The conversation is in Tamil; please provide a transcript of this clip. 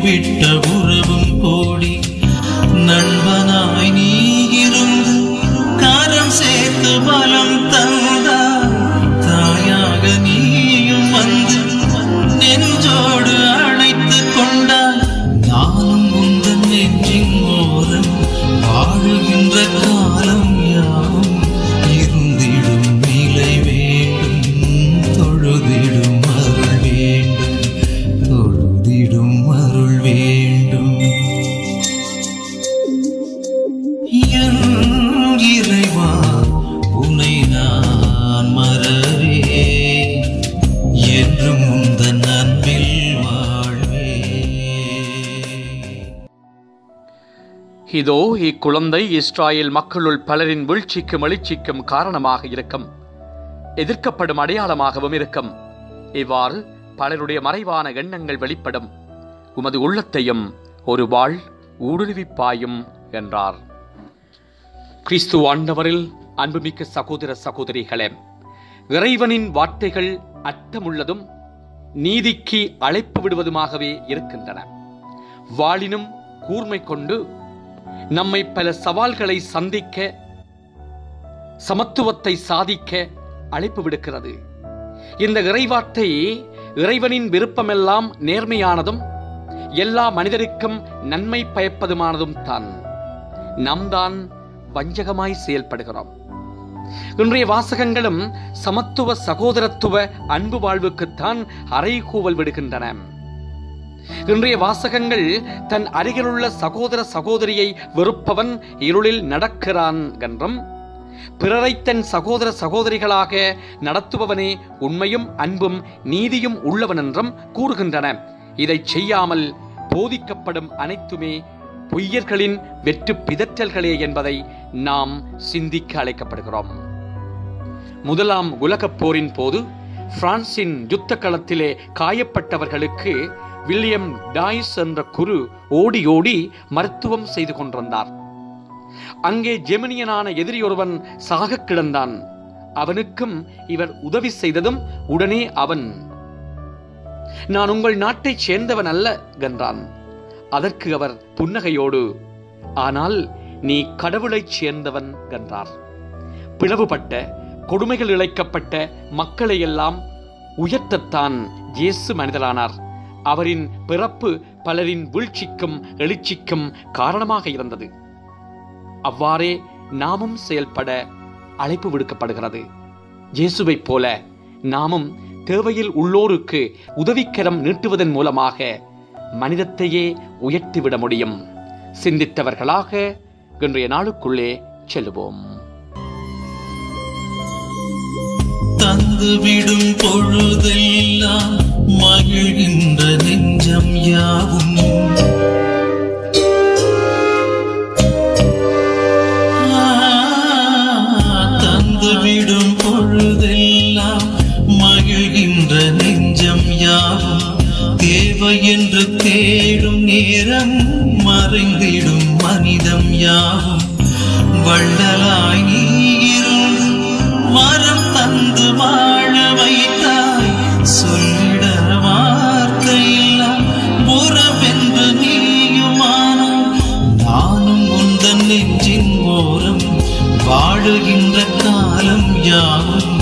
விட்ட உறவும் கோடி நண்பனாய் நீ இருந்து காரம் சேர்த்து பலம் தந்தாய் தாயாக நீயும் வந்து நெஞ்சோடு அழைத்து கொண்டாய் நானும் உந்தன் நெஞ்சின் ஓரம் வாழுகின்ற காலம் யாவும் இருந்திடும் நிலை வேண்டும் தொழுதிடும் அருள் வேண்டும் தொழுதிடும் அருள் வேண்டும் என் இறைவா உனை நான் மறவே என்றும் உந்தன் அன்பில் வாழ்வே இதோ இக்குழந்தை இஸ்ராயேல் மக்களுள் பலரின் வீழ்ச்சிக்கும் எழுச்சிக்கும் காரணமாக இருக்கும் எதிர்க்கப்படும் அடையாளமாகவும் இருக்கும் இவ்வாறு பலருடைய மறைவான எண்ணங்கள் வெளிப்படும் உமது உள்ளத்தையும் ஒரு வாழ் ஊடுருவிப் பாயும் என்றார் கிறிஸ்து ஆண்டவரில் அன்புமிக்க சகோதர சகோதரிகளே இறைவனின் வார்த்தைகள் அர்த்தமுள்ளதும் நீதிக்கு அழைப்பு விடுவதுமாகவே இருக்கின்றன வாளினும் கூர்மை கொண்டு நம்மை பல சவால்களை சந்திக்க சமத்துவத்தை சாதிக்க அழைப்பு விடுக்கிறது இந்த இறைவார்த்தை இறைவனின் விருப்பமெல்லாம் நேர்மையானதும் எல்லா மனிதருக்கும் நன்மை பயப்பதுமானதும் தான் நாம் தான் வஞ்சகமாய் செயல்படுகிறோம் இன்றைய வாசகங்களும் சமத்துவ சகோதரத்துவ அன்பு வாழ்வுக்குத்தான் அறைகூவல் விடுகின்றன இன்றைய வாசகங்கள் தன் அருகிலுள்ள சகோதர சகோதரியை வெறுப்பவன் இருளில் நடக்கிறான் என்றும் பிறரை தன் சகோதர சகோதரிகளாக நடத்துபவனே உண்மையும் அன்பும் நீதியும் உள்ளவன் என்றும் கூறுகின்றன இதை செய்யாமல் போதிக்கப்படும் அனைத்துமே பொய்யர்களின் வெற்று பிதற்றல்களே என்பதை நாம் சிந்திக்க அழைக்கப்படுகிறோம் முதலாம் உலகப் போரின் போது பிரான்சின் யுத்த களத்திலே காயப்பட்டவர்களுக்கு வில்லியம் டாய்ஸ் என்ற குரு ஓடி ஓடி மருத்துவம் செய்து கொண்டிருந்தார் அங்கே ஜெமினியனான எதிரியொருவன் சாகக் கிடந்தான் அவனுக்கும் இவர் உதவி செய்ததும் உடனே அவன் நான் உங்கள் நாட்டைச் சேர்ந்தவன் அல்ல என்றான் அதற்கு அவர் புன்னகையோடு ஆனால் நீ கடவுளைச் சேர்ந்தவன் என்றார் பிளவுபட்ட கொடுமைகள் இழைக்கப்பட்ட மக்களையெல்லாம் உயர்த்தத்தான் இயேசு மனிதரானார் அவரின் பிறப்பு பலரின் வீழ்ச்சிக்கும் எழுச்சிக்கும் காரணமாக இருந்தது அவ்வாறே நாமும் செயல்பட அழைப்பு விடுக்கப்படுகிறது இயேசுவைப் போல நாமும் தேவையில் உள்ளோருக்கு உதவிக்கரம் நீட்டுவதன் மூலமாக மனிதத்தையே உயர்த்திவிட முடியும் சிந்தித்தவர்களாக இன்றைய நாளுக்குள்ளே செல்லுவோம் தந்துவிடும் பொழுதெல்லாம் மகிழ்கின்ற நெஞ்சம் யாவும் ஆ, தந்துவிடும் பொழுதெல்லாம் மகிழ்கின்ற நெஞ்சம் யாவும் தேவை என்று தேடும் நேரம் மறைந்திடும் மனிதம் யாவும் வள்ளலாய் நீ இருந்து வரம் தந்து வாழ வைத்தாய் சொல்லிட வார்த்தையெல்லாம் உறவென்று நீயுமானாய் நானும் உந்தன் நெஞ்சின் ஓரம் வாழுகின்ற காலம் யாவும்